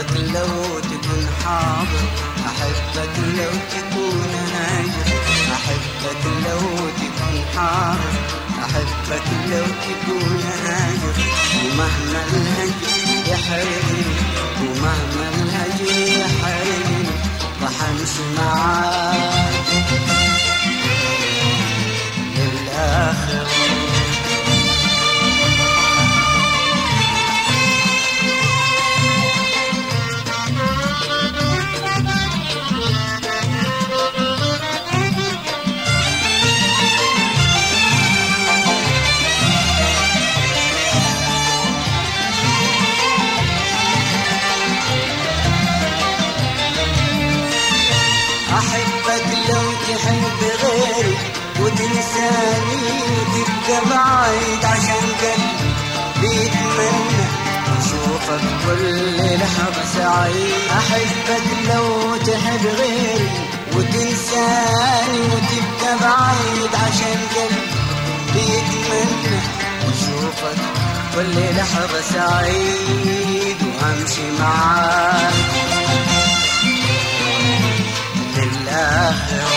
أحبك لو تكون حاضر أحبك لو تكون هاجر أحبك لو تكون حاضر أحبك لو تكون هاجر ومهما الهجر يحرمني ومهما الهجر يحرمني راح أمشي معاك للآخر أحبك لو تحب غيري وتنساني تبقى بعيد عشان قلبي بيتمنى أشوفك كل لحظة سعيد أحبك لو تحب غيري وتنساني وتبقى بعيد عشان قلبي بيتمنى أشوفك كل لحظة سعيد وأمشي معاك للآخر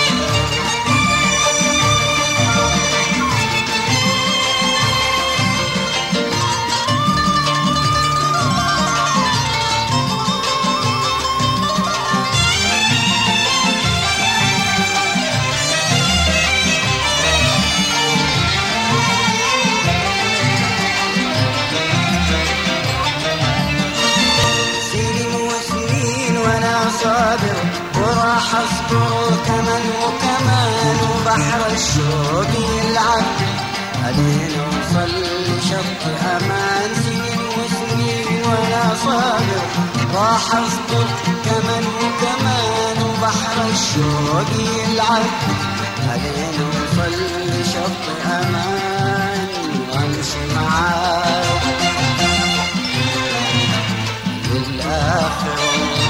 سنين وسنين وانا صابر وراح اصبر كمان وكمان وبحر الشوق يلعب علينا وصل لشط امان سنين وسنين وانا صابر راح اصبر كمان وكمان وبحر الشوق يلعب علينا وصل لشط امان وامشي معاك للآخر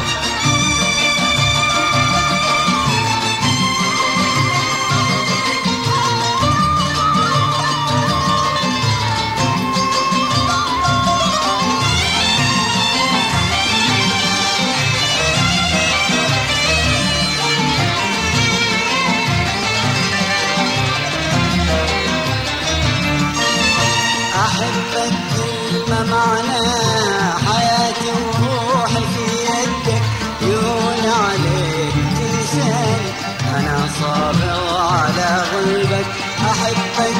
أحبك كلمة معناها حياتي وروحي في يدك يهون عليك تنساني أنا صابر على غلبك أحبك